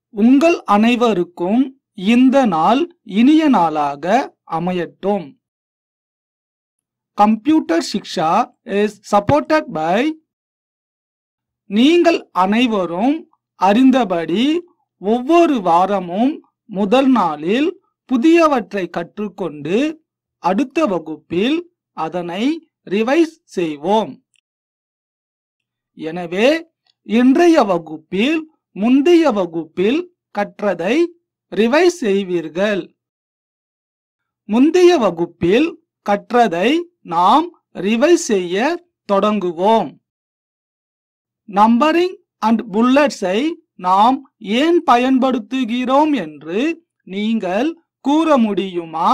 உங்கள் அனைவருக்கும் இந்த நாள் இனிய நாளாக அமையட்டும் computer Shiksha is supported by நீங்கள் அனைவரும் அறிந்தபடி ஒவ்வொரு வாரமும் முதல் நாளில் புதியவற்றை கற்றுக்கொண்டு அடுத்த வகுப்பில் அதனை ரிவைஸ் செய்வோம் எனவே இன்றைய வகுப்பில் முந்தைய வகுப்பில் கற்றதை ரிவைஸ் செய்வீர்கள் முந்தைய வகுப்பில் கற்றதை நாம் ரிவைஸ் செய்ய தொடங்குவோம் நம்பரிங் அண்ட் புல்லட்ஸை நாம் ஏன் பயன்படுத்துகிறோம் என்று நீங்கள் கூற முடியுமா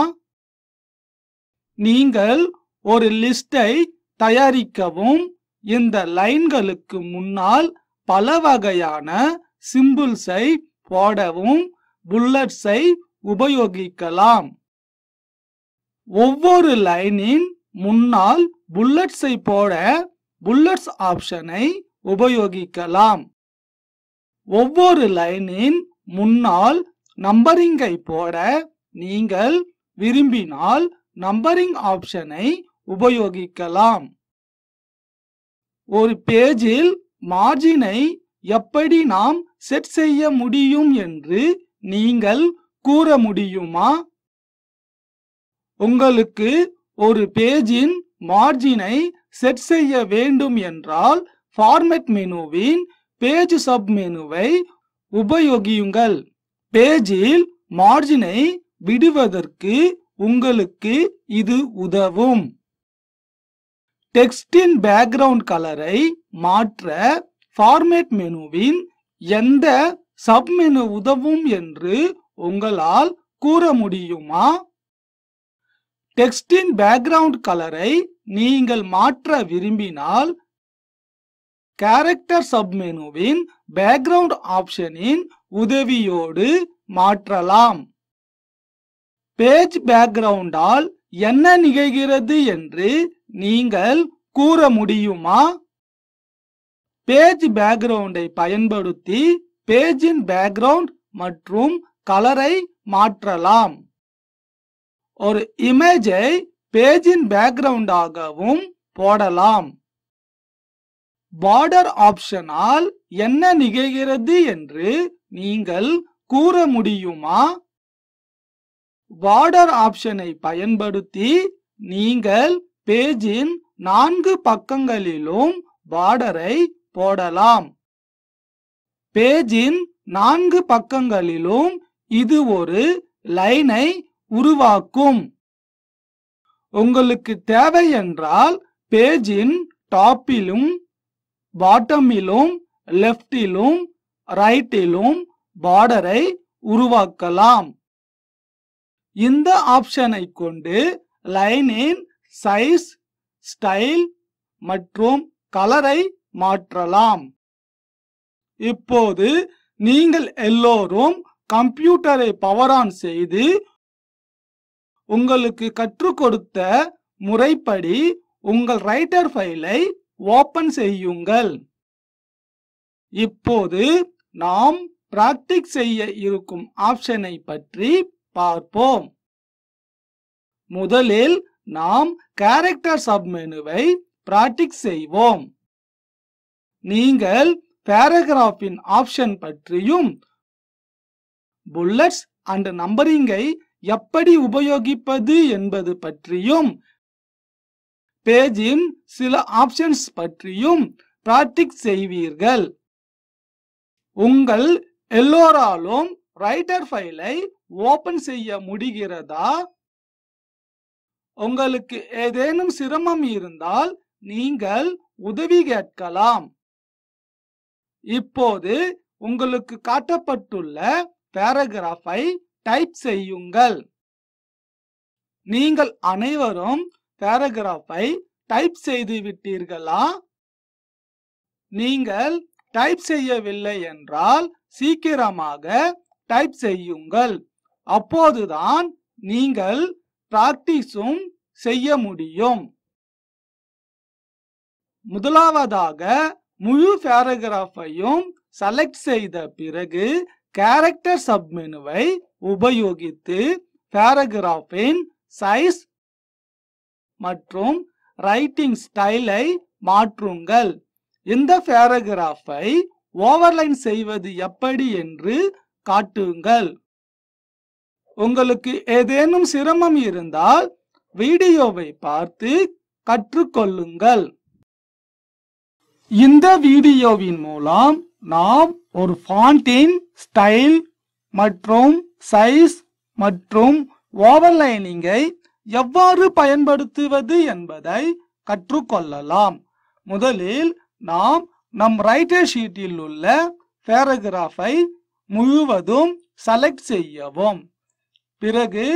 நீங்கள் ஒரு லிஸ்டை தயாரிக்கவும் இந்த லைன்களுக்கு முன்னால் பல வகையான சிம்பிள்ஸை போடவும் புல்லட்ஸை உபயோகிக்கலாம் ஒவ்வொரு லைனின் முன்னால் புல்லட்ஸை போட புல்லட்ஸ் ஆப்ஷனை உபயோகிக்கலாம் ஒவ்வொரு லைனின் முன்னால் நம்பரிங்கை போட நீங்கள் விரும்பினால் நம்பரிங் ஆப்ஷனை உபயோகிக்கலாம் ஒரு பேஜில் மார்ஜினை எப்படி நாம் செட் செய்ய முடியும் என்று நீங்கள் கூற முடியுமா உங்களுக்கு ஒரு பேஜின் மார்ஜினை செட் செய்ய வேண்டும் என்றால் ஃபார்மேட் மெனுவின் பேஜ் சப் மெனுவை உபயோகியுங்கள் பேஜில் மார்ஜினை விடுவதற்கு உங்களுக்கு இது உதவும் டெக்ஸ்டின் பேக்ரவுண்ட் கலரை மாற்ற ஃபார்மேட் மெனுவின் எந்த சப் மெனு உதவும் என்று உங்களால் கூற முடியுமா டெக்ஸ்டின் பேக்ரவுண்ட் கலரை நீங்கள் மாற்ற விரும்பினால் கேரக்டர் சப்மெனுவின் பேக்ரவுண்ட் ஆப்ஷனின் உதவியோடு மாற்றலாம் பேஜ் பேக்ரவுண்டால் என்ன நிகழ்கிறது என்று நீங்கள் கூற முடியுமா பேஜ் பேக்ரவுண்டை பயன்படுத்தி பேஜின் பேக்ரவுண்ட் மற்றும் கலரை மாற்றலாம் ஒரு இமேஜை பேஜின் பேக்ரவுண்டாகவும் போடலாம் பார்டர் ஆப்ஷனால் என்ன நிகழ்கிறது என்று நீங்கள் கூற முடியுமா பார்டர் ஆப்ஷனை பயன்படுத்தி நீங்கள் பேஜின் நான்கு பக்கங்களிலும் பார்டரை போடலாம் பேஜின் நான்கு பக்கங்களிலும் இது ஒரு லைனை உருவாக்கும் உங்களுக்கு தேவை என்றால் பேஜின் டாப்பிலும் பாட்டமிலும் லெஃப்டிலும் ரைட்டிலும் பார்டரை உருவாக்கலாம் இந்த ஆப்ஷனை கொண்டு லைனின் சைஸ் ஸ்டைல் மற்றும் கலரை மாற்றலாம் இப்போது நீங்கள் எல்லோரும் கம்ப்யூட்டரை பவர் ஆன் செய்து உங்களுக்கு கற்றுக் கொடுத்த முறைப்படி உங்கள் ரைட்டர் ஃபைலை ஓபன் செய்யுங்கள் இப்போது நாம் பிராக்டிஸ் செய்ய இருக்கும் ஆப்ஷனை பற்றி பார்ப்போம் முதலில் நாம் கேரக்டர் சப்மெனுவை பிராக்டிஸ் செய்வோம் நீங்கள் பேராகிராஃபின் ஆப்ஷன் பற்றியும் புல்லட்ஸ் அண்ட் நம்பரிங்கை எப்படி உபயோகிப்பது என்பது பற்றியும் பேஜின் சில ஆப்ஷன்ஸ் பற்றியும் பிராக்டிஸ் செய்வீர்கள் உங்கள் எல்லோராலும் ரைட்டர் ஃபைலை ஓபன் செய்ய முடிகிறதா உங்களுக்கு ஏதேனும் சிரமம் இருந்தால் நீங்கள் உதவி கேட்கலாம் இப்போது உங்களுக்கு காட்டப்பட்டுள்ள பேராகிராஃபை டைப் செய்யுங்கள் நீங்கள் அனைவரும் பேராகிராஃபை டைப் செய்து விட்டீர்களா நீங்கள் டைப் செய்யவில்லை என்றால் சீக்கிரமாக டைப் செய்யுங்கள் அப்போதுதான் நீங்கள் பிராக்டிஸும் செய்ய முடியும் முதலாவதாக முழு பேராகிராஃபையும் செலக்ட் செய்த பிறகு கேரக்டர் சப்மெனுவை உபயோகித்து பேராகிராஃபின் சைஸ் மற்றும் ரைட்டிங் ஸ்டைலை மாற்றுங்கள் இந்த பேராகிராஃபை ஓவர்லைன் செய்வது எப்படி என்று காட்டுங்கள் உங்களுக்கு ஏதேனும் சிரமம் இருந்தால் வீடியோவை பார்த்து கற்றுக்கொள்ளுங்கள் இந்த வீடியோவின் மூலம் நாம் ஒரு ஃபாண்டின் ஸ்டைல் மற்றும் சைஸ் மற்றும் ஓவர்லைனிங்கை எவ்வாறு பயன்படுத்துவது என்பதை கற்றுக்கொள்ளலாம் முதலில் நாம் நம் ரைட்டர் ஷீட்டில் உள்ள பேராகிராஃபை முழுவதும் செலக்ட் செய்யவும் பிறகு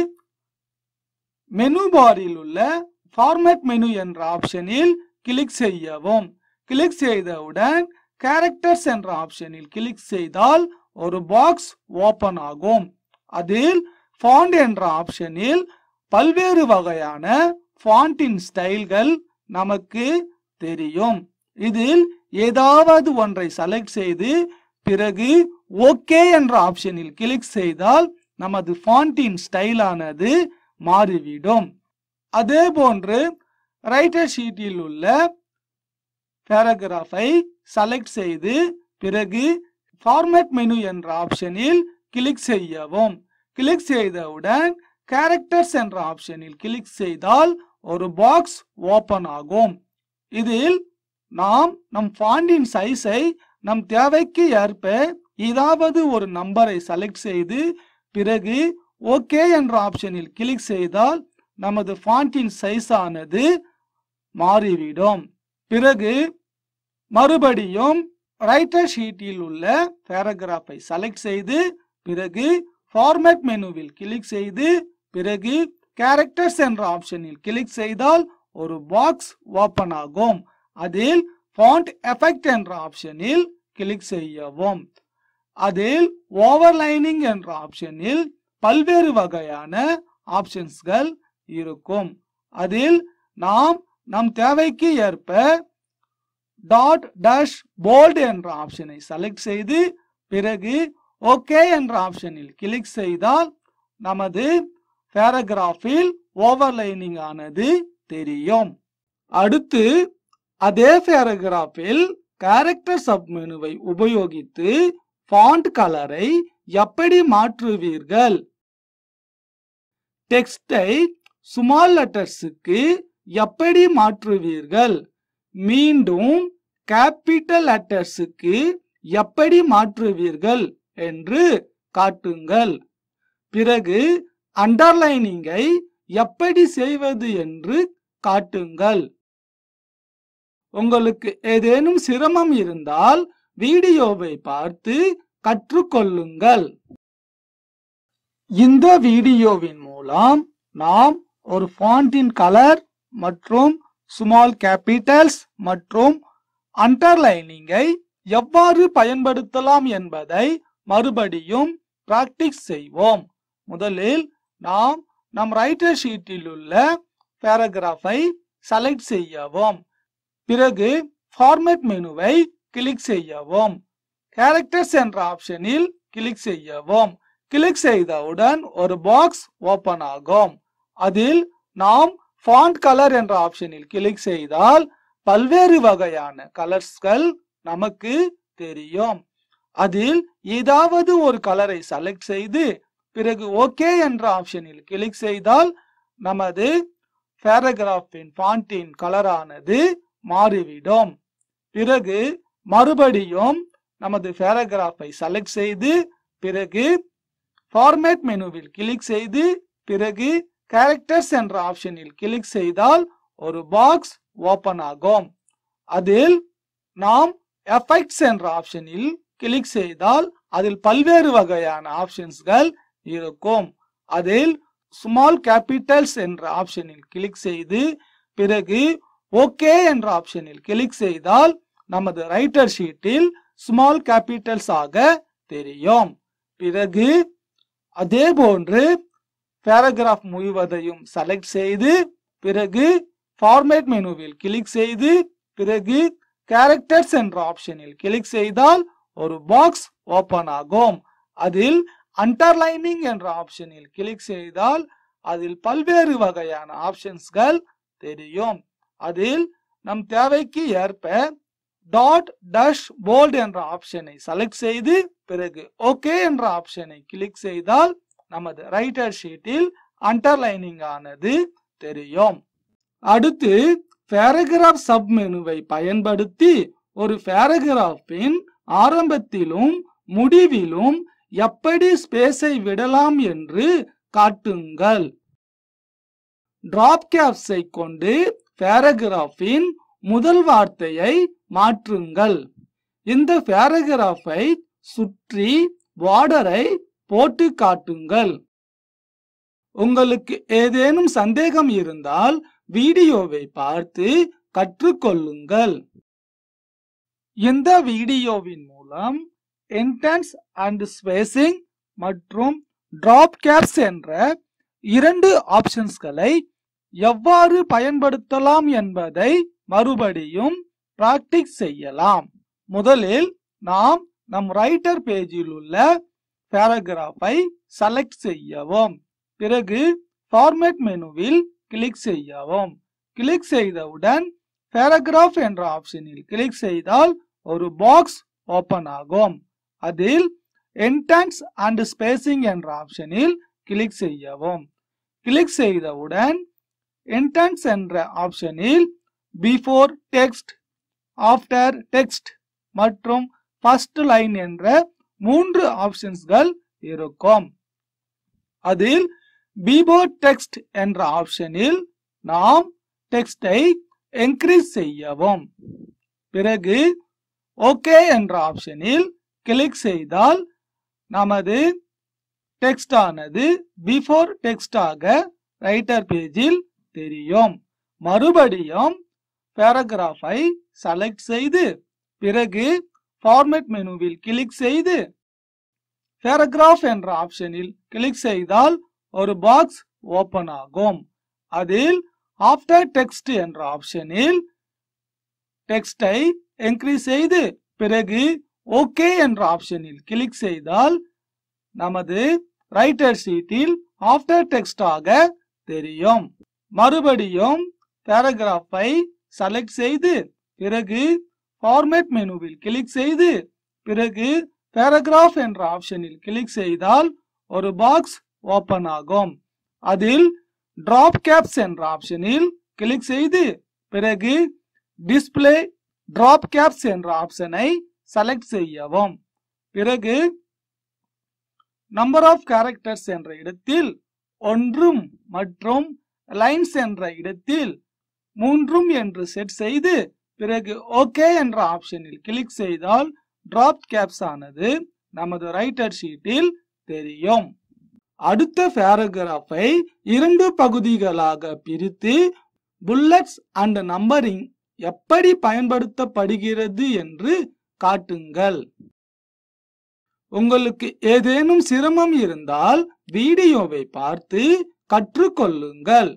மெனு பாரில் உள்ள ஃபார்மேட் மெனு என்ற ஆப்ஷனில் கிளிக் செய்யவும் கிளிக் செய்தவுடன் கேரக்டர்ஸ் என்ற ஆப்ஷனில் கிளிக் செய்தால் ஒரு பாக்ஸ் ஓபன் ஆகும் அதில் ஃபாண்ட் என்ற ஆப்ஷனில் பல்வேறு வகையான ஃபாண்டின் ஸ்டைல்கள் நமக்கு தெரியும் இதில் ஏதாவது ஒன்றை செலக்ட் செய்து பிறகு ஓகே என்ற ஆப்ஷனில் கிளிக் செய்தால் நமது ஃபாண்டின் ஸ்டைலானது மாறிவிடும் அதே போன்று ரைட்டர் ஷீட்டில் உள்ள பேராகிராஃபை செலக்ட் செய்து பிறகு ஃபார்மேட் மெனு என்ற ஆப்ஷனில் கிளிக் செய்யவும் கிளிக் செய்தவுடன் கேரக்டர்ஸ் என்ற ஆப்ஷனில் கிளிக் செய்தால் ஒரு பாக்ஸ் ஓபன் ஆகும் இதில் நாம் நம் ஃபாண்டின் சைஸை நம் தேவைக்கு ஏற்ப ஏதாவது ஒரு நம்பரை செலக்ட் செய்து பிறகு ஓகே என்ற ஆப்ஷனில் கிளிக் செய்தால் நமது ஃபாண்டின் சைஸ் ஆனது மாறிவிடும் பிறகு மறுபடியும் ரைட்டர் ஷீட்டில் உள்ள பேராகிராஃபை செலக்ட் செய்து பிறகு ஃபார்மேட் மெனுவில் கிளிக் செய்து பிறகு கேரக்டர்ஸ் என்ற ஆப்ஷனில் கிளிக் செய்தால் ஒரு பாக்ஸ் ஓபன் ஆகும் அதில் ஃபாண்ட் எஃபெக்ட் என்ற ஆப்ஷனில் கிளிக் செய்யவும் அதில் ஓவர்லைனிங் என்ற ஆப்ஷனில் பல்வேறு வகையான ஆப்ஷன்ஸ்கள் இருக்கும் அதில் நாம் நம் தேவைக்கு ஏற்ப டாட் டேஷ் போல்ட் என்ற ஆப்ஷனை செலக்ட் செய்து பிறகு ஓகே என்ற ஆப்ஷனில் கிளிக் செய்தால் நமது பேராகிராஃபில் ஓவர்லைனிங் ஆனது தெரியும் அடுத்து அதே பேராகிராஃபில் கேரக்டர் சப்மெனுவை உபயோகித்து ஃபாண்ட் கலரை எப்படி மாற்றுவீர்கள் டெக்ஸ்டை ஸ்மால் லெட்டர்ஸுக்கு எப்படி மாற்றுவீர்கள் மீண்டும் கேபிட்டல் லெட்டர்ஸுக்கு எப்படி மாற்றுவீர்கள் என்று காட்டுங்கள் பிறகு அண்டர்லைனிங்கை எப்படி செய்வது என்று காட்டுங்கள் உங்களுக்கு ஏதேனும் சிரமம் இருந்தால் வீடியோவை பார்த்து கற்றுக்கொள்ளுங்கள் இந்த வீடியோவின் மூலம் நாம் ஒரு ஃபாண்டின் கலர் மற்றும் ஸ்மால் கேபிட்டல்ஸ் மற்றும் அண்டர்லைனிங்கை எவ்வாறு பயன்படுத்தலாம் என்பதை மறுபடியும் பிராக்டிஸ் செய்வோம் முதலில் நாம் நம் ரைட்டர் ஷீட்டில் உள்ள பேராகிராஃபை செலக்ட் செய்யவும் பிறகு ஃபார்மேட் மெனுவை கிளிக் செய்யவும் கேரக்டர்ஸ் என்ற ஆப்ஷனில் கிளிக் செய்யவும் கிளிக் செய்தவுடன் ஒரு பாக்ஸ் ஓபன் ஆகும் அதில் நாம் ஃபாண்ட் கலர் என்ற ஆப்ஷனில் கிளிக் செய்தால் பல்வேறு வகையான கலர்ஸ்கள் நமக்கு தெரியும் அதில் ஏதாவது ஒரு கலரை செலக்ட் செய்து பிறகு ஓகே என்ற ஆப்ஷனில் கிளிக் செய்தால் நமது பேராகிராஃபின் ஃபாண்டின் கலரானது மாறிவிடும் பிறகு மறுபடியும் நமது பேராகிராஃபை செலக்ட் செய்து பிறகு ஃபார்மேட் மெனுவில் கிளிக் செய்து பிறகு கேரக்டர்ஸ் என்ற ஆப்ஷனில் கிளிக் செய்தால் ஒரு பாக்ஸ் ஓபன் ஆகும் அதில் நாம் எஃபெக்ட்ஸ் என்ற ஆப்ஷனில் கிளிக் செய்தால் அதில் பல்வேறு வகையான ஆப்ஷன்ஸ்கள் இருக்கும் அதில் ஸ்மால் கேபிட்டல்ஸ் என்ற ஆப்ஷனில் கிளிக் செய்து பிறகு ஓகே என்ற ஆப்ஷனில் கிளிக் செய்தால் நமது ரைட்டர் ஷீட்டில் ஸ்மால் கேபிட்டல்ஸ் ஆக தெரியும் பிறகு அதே போன்று பேராகிராஃப் முழுவதையும் செலக்ட் செய்து பிறகு ஃபார்மேட் மெனுவில் கிளிக் செய்து பிறகு கேரக்டர்ஸ் என்ற ஆப்ஷனில் கிளிக் செய்தால் ஒரு பாக்ஸ் ஓபன் ஆகும் அதில் அண்டர்லைனிங் என்ற ஆப்ஷனில் கிளிக் செய்தால் அதில் பல்வேறு வகையான ஆப்ஷன்ஸ்கள் தெரியும் அதில் நம் தேவைக்கு ஏற்ப டாட் டஷ் போல்ட் என்ற ஆப்ஷனை செலக்ட் செய்து பிறகு ஓகே என்ற ஆப்ஷனை கிளிக் செய்தால் நமது ரைட்டர் ஷீட்டில் அண்டர்லைனிங் ஆனது தெரியும் அடுத்து பேராகிராஃப் சப் மெனுவை பயன்படுத்தி ஒரு பேராகிராஃபின் ஆரம்பத்திலும் முடிவிலும் எப்படி ஸ்பேஸை விடலாம் என்று காட்டுங்கள் டிராப் கேப்ஸை கொண்டு பேராகிராஃபின் முதல் வார்த்தையை மாற்றுங்கள் இந்த பேராகிராஃபை சுற்றி பார்டரை போட்டு காட்டுங்கள் உங்களுக்கு ஏதேனும் சந்தேகம் இருந்தால் வீடியோவை பார்த்து கற்றுக்கொள்ளுங்கள் இந்த வீடியோவின் மூலம் என்டென்ஸ் அண்ட் ஸ்பேசிங் மற்றும் டிராப் கேப்ஸ் என்ற இரண்டு ஆப்ஷன்ஸ்களை எவ்வாறு பயன்படுத்தலாம் என்பதை மறுபடியும் பிராக்டிஸ் செய்யலாம் முதலில் நாம் நம் ரைட்டர் பேஜில் உள்ள பேராகிராஃபை செலக்ட் செய்யவும் பிறகு ஃபார்மேட் மெனுவில் கிளிக் செய்யவும் கிளிக் செய்தவுடன் பேராகிராஃப் என்ற ஆப்ஷனில் கிளிக் செய்தால் ஒரு பாக்ஸ் ஓபன் ஆகும் அதில் என்டென்ஸ் அண்ட் ஸ்பேசிங் என்ற ஆப்ஷனில் கிளிக் செய்யவும் கிளிக் செய்தவுடன் என்டென்ஸ் என்ற ஆப்ஷனில் பிஃபோர் டெக்ஸ்ட் ஆஃப்டர் டெக்ஸ்ட் மற்றும் ஃபர்ஸ்ட் லைன் என்ற மூன்று ஆப்ஷன்ஸ்கள் இருக்கும் அதில் பிபோர் டெக்ஸ்ட் என்ற ஆப்ஷனில் நாம் டெக்ஸ்டை என்க்ரீஸ் செய்யவும் பிறகு ஓகே என்ற ஆப்ஷனில் கிளிக் செய்தால் நமது டெக்ஸ்ட் ஆனது பிஃபோர் டெக்ஸ்டாக ரைட்டர் பேஜில் தெரியும் மறுபடியும் பேராகிராஃபை செலக்ட் செய்து பிறகு ஃபார்மேட் மெனுவில் கிளிக் செய்து பேராகிராஃப் என்ற ஆப்ஷனில் கிளிக் செய்தால் ஒரு பாக்ஸ் ஓபன் ஆகும் அதில் ஆஃப்டர் டெக்ஸ்ட் என்ற ஆப்ஷனில் டெக்ஸ்டை என்க்ரீஸ் செய்து பிறகு ஓகே என்ற ஆப்ஷனில் கிளிக் செய்தால் நமது ரைட்டர் ஷீட்டில் ஆஃப்டர் டெக்ஸ்டாக தெரியும் மறுபடியும் பேராகிராஃபை செலக்ட் செய்து பிறகு ஃபார்மேட் மெனுவில் கிளிக் செய்து பிறகு பேராகிராஃப் என்ற ஆப்ஷனில் கிளிக் செய்தால் ஒரு பாக்ஸ் ஓபன் ஆகும் அதில் டிராப் கேப்ஸ் என்ற ஆப்ஷனில் கிளிக் செய்து பிறகு டிஸ்ப்ளே டிராப் கேப்ஸ் என்ற ஆப்ஷனை செலக்ட் செய்யவும் பிறகு நம்பர் ஆஃப் கேரக்டர்ஸ் என்ற இடத்தில் ஒன்றும் மற்றும் லைன்ஸ் என்ற இடத்தில் மூன்றும் என்று செட் செய்து பிறகு ஓகே என்ற ஆப்ஷனில் கிளிக் செய்தால் டிராப் கேப்ஸ் ஆனது நமது ரைட்டர் ஷீட்டில் தெரியும் அடுத்த பேராகிராஃபை இரண்டு பகுதிகளாக பிரித்து புல்லட்ஸ் அண்ட் நம்பரிங் எப்படி பயன்படுத்தப்படுகிறது என்று காட்டுங்கள் உங்களுக்கு ஏதேனும் சிரமம் இருந்தால் வீடியோவை பார்த்து கற்றுக்கொள்ளுங்கள்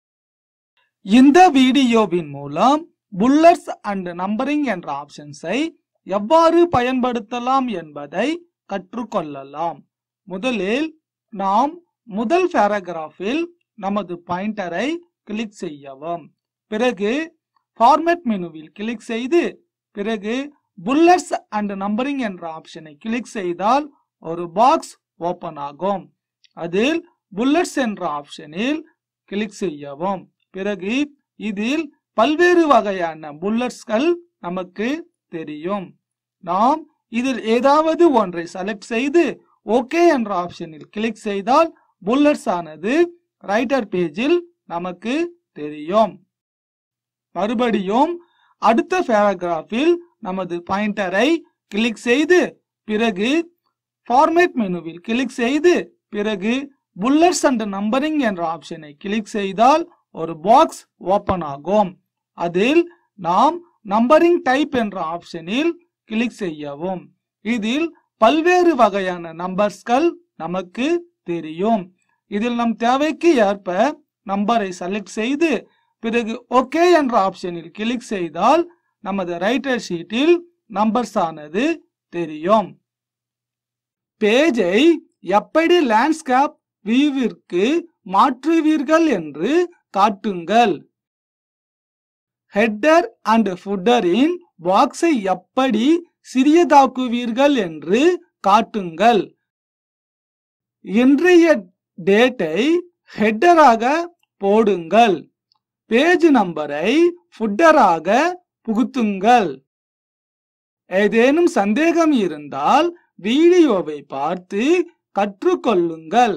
இந்த வீடியோவின் மூலம் புல்லட்ஸ் அண்ட் நம்பரிங் என்ற ஆப்ஷன்ஸை எவ்வாறு பயன்படுத்தலாம் என்பதை கற்றுக்கொள்ளலாம் முதலில் நாம் முதல் பேராகிராஃபில் நமது பாயிண்டரை கிளிக் செய்யவும் பிறகு ஃபார்மேட் மெனுவில் கிளிக் செய்து பிறகு புல்லட்ஸ் அண்ட் நம்பரிங் என்ற ஆப்ஷனை கிளிக் செய்தால் ஒரு பாக்ஸ் ஓபன் ஆகும் அதில் புல்லட்ஸ் என்ற ஆப்ஷனில் கிளிக் செய்யவும் பிறகு இதில் பல்வேறு வகையான புல்லட்ஸ்கள் நமக்கு தெரியும் நாம் இதில் ஏதாவது ஒன்றை செலக்ட் செய்து ஓகே என்ற ஆப்ஷனில் கிளிக் செய்தால் புல்லட்ஸ் ஆனது ரைட்டர் பேஜில் நமக்கு தெரியும் மறுபடியும் அடுத்த பேராகிராஃபில் நமது பாயிண்டரை கிளிக் செய்து பிறகு ஃபார்மேட் மெனுவில் கிளிக் செய்து பிறகு புல்லட்ஸ் அண்ட் நம்பரிங் என்ற ஆப்ஷனை கிளிக் செய்தால் ஒரு பாக்ஸ் ஓபன் ஆகும் அதில் நாம் நம்பரிங் டைப் என்ற ஆப்ஷனில் கிளிக் செய்யவும் இதில் பல்வேறு வகையான நம்பர்ஸ்கள் நமக்கு தெரியும் இதில் நம் தேவைக்கு ஏற்ப நம்பரை செலக்ட் செய்து பிறகு ஓகே என்ற ஆப்ஷனில் கிளிக் செய்தால் நமது ரைட்டர் ஷீட்டில் நம்பர்ஸ் ஆனது தெரியும் பேஜை எப்படி லேண்ட்ஸ்கேப் வியூவிற்கு மாற்றுவீர்கள் என்று காட்டுங்கள் ஹெட்டர் அண்ட் ஃபுட்டரின் பாக்ஸை எப்படி சிறியதாக்குவீர்கள் என்று காட்டுங்கள் இன்றைய டேட்டை ஹெட்டராக போடுங்கள் பேஜ் நம்பரை ஃபுட்டராக புகுத்துங்கள் ஏதேனும் சந்தேகம் இருந்தால் வீடியோவை பார்த்து கற்றுக்கொள்ளுங்கள்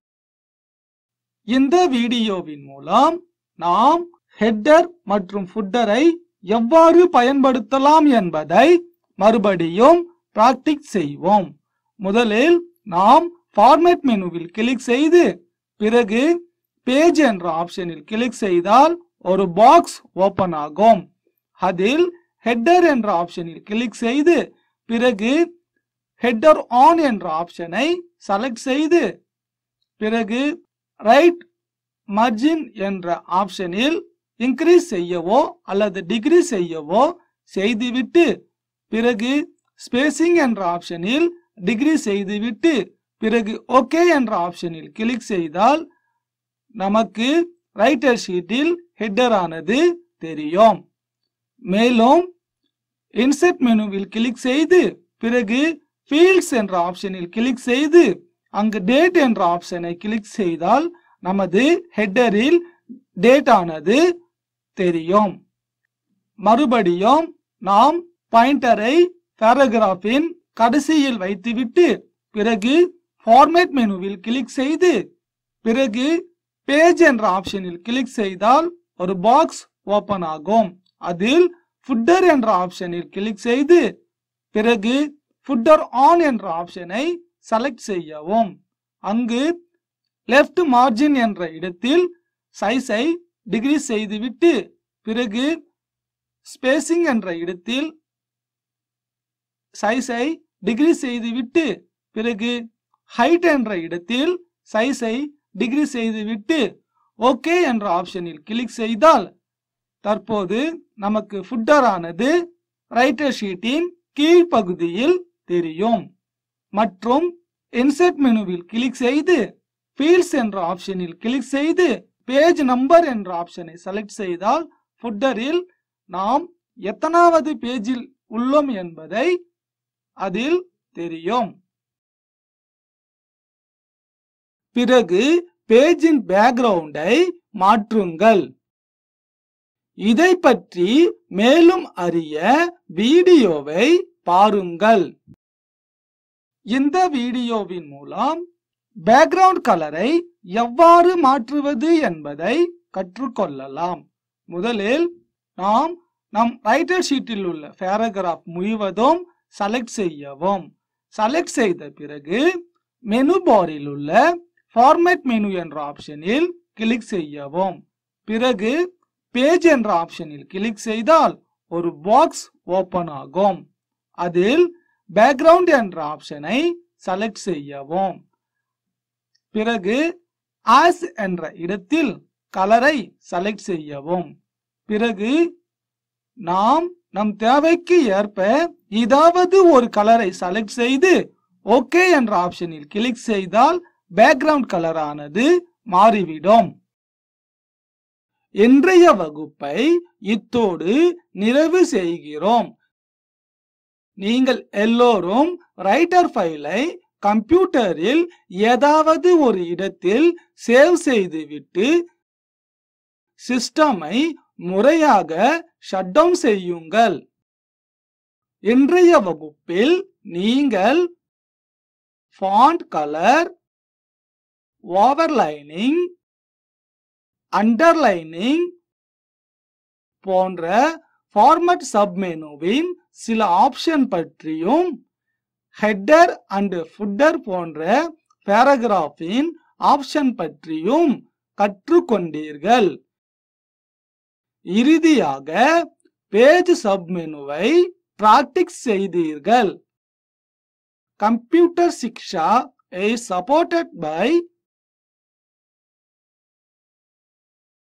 இந்த வீடியோவின் மூலம் நாம் ஹெட்டர் மற்றும் ஃபுட்டரை எவ்வாறு பயன்படுத்தலாம் என்பதை மறுபடியும் பிராக்டிஸ் செய்வோம் முதலில் நாம் ஃபார்மேட் மெனுவில் கிளிக் செய்து பிறகு பேஜ் என்ற ஆப்ஷனில் கிளிக் செய்தால் ஒரு பாக்ஸ் ஓபன் ஆகும் அதில் ஹெட்டர் என்ற ஆப்ஷனில் கிளிக் செய்து பிறகு ஹெட்டர் ஆன் என்ற ஆப்ஷனை செலக்ட் செய்து பிறகு ரைட் மர்ஜின் என்ற ஆப்ஷனில் இன்க்ரீஸ் செய்யவோ அல்லது டிகிரி செய்யவோ செய்துவிட்டு பிறகு ஸ்பேசிங் என்ற ஆப்ஷனில் டிகிரி செய்துவிட்டு பிறகு ஓகே என்ற ஆப்ஷனில் கிளிக் செய்தால் நமக்கு ரைட்டர் ஷீட்டில் ஹெட்டர் ஆனது தெரியும் மேலும் இன்செர்ட் மெனுவில் கிளிக் செய்து பிறகு ஃபீல்ட்ஸ் என்ற ஆப்ஷனில் கிளிக் செய்து அங்கு டேட் என்ற ஆப்ஷனை கிளிக் செய்தால் நமது ஹெட்டரில் டேட் ஆனது தெரியும் மறுபடியும் நாம் பாயிண்டரை பேராகிராஃபின் கடைசியில் வைத்துவிட்டு பிறகு ஃபார்மேட் மெனுவில் கிளிக் செய்து பிறகு பேஜ் என்ற ஆப்ஷனில் கிளிக் செய்தால் ஒரு பாக்ஸ் ஓபன் ஆகும் அதில் ஃபுட்டர் என்ற ஆப்ஷனில் கிளிக் செய்து பிறகு ஃபுட்டர் ஆன் என்ற ஆப்ஷனை செலக்ட் செய்யவும் அங்கு லெஃப்ட் மார்ஜின் என்ற இடத்தில் சைஸை டிகிரி செய்துவிட்டு பிறகு ஸ்பேசிங் என்ற இடத்தில் சைஸை டிகிரி செய்துவிட்டு பிறகு ஹைட் என்ற இடத்தில் சைஸை டிகிரி செய்துவிட்டு ஓகே என்ற ஆப்ஷனில் கிளிக் செய்தால் தற்போது நமக்கு ஃபுட்டர் ஆனது ரைட்டர் ஷீட்டின் கீழ்ப்பகுதியில் தெரியும் மற்றும் இன்செர்ட் மெனுவில் கிளிக் செய்து ஃபீல்ட்ஸ் என்ற ஆப்ஷனில் கிளிக் செய்து பேஜ் நம்பர் என்ற ஆப்ஷனை செலக்ட் செய்தால் ஃபுட்டரில் நாம் எத்தனாவது பேஜில் உள்ளோம் என்பதை அதில் தெரியும் பிறகு பேஜின் பேக்ரவுண்டை மாற்றுங்கள் இதை பற்றி மேலும் அறிய வீடியோவை பாருங்கள் இந்த வீடியோவின் மூலம் பேக்ரவுண்ட் கலரை எவ்வாறு மாற்றுவது என்பதை கற்றுக்கொள்ளலாம் முதலில் நாம் நம் ரைட்டர் ஷீட்டில் உள்ள பேராகிராஃப் முழுவதும் செலக்ட் செய்யவும் செலக்ட் செய்த பிறகு மெனு பாரில் உள்ள ஃபார்மேட் மெனு என்ற ஆப்ஷனில் கிளிக் செய்யவும் பிறகு பேஜ் என்ற ஆப்ஷனில் கிளிக் செய்தால் ஒரு பாக்ஸ் ஓபன் ஆகும் அதில் பேக்ரவுண்ட் என்ற ஆப்ஷனை செலக்ட் செய்யவும் பிறகு ஆஸ் என்ற இடத்தில் கலரை செலக்ட் செய்யவும் பிறகு நாம் நம் தேவைக்கு ஏற்ப ஏதாவது ஒரு கலரை செலக்ட் செய்து ஓகே என்ற ஆப்ஷனில் கிளிக் செய்தால் பேக்ரவுண்ட் கலரானது மாறிவிடும் இன்றைய வகுப்பை இத்தோடு நிறைவு செய்கிறோம் நீங்கள் எல்லோரும் ரைட்டர் ஃபைலை கம்ப்யூட்டரில் ஏதாவது ஒரு இடத்தில் சேவ் செய்துவிட்டு சிஸ்டமை முறையாக ஷட் டவுன் செய்யுங்கள் இன்றைய வகுப்பில் நீங்கள் ஃபாண்ட் கலர் ஓவர்லைனிங் அண்டர்லைனிங் போன்ற ஃபார்மட் சப்மெனுவின் சில ஆப்ஷன் பற்றியும் ஹெட்டர் அண்ட் ஃபுட்டர் போன்ற பேராகிராஃபின் ஆப்ஷன் பற்றியும் கற்றுக்கொண்டீர்கள் இறுதியாக பேஜ் சப்மெனுவை பிராக்டிஸ் செய்தீர்கள் computer Shiksha is supported by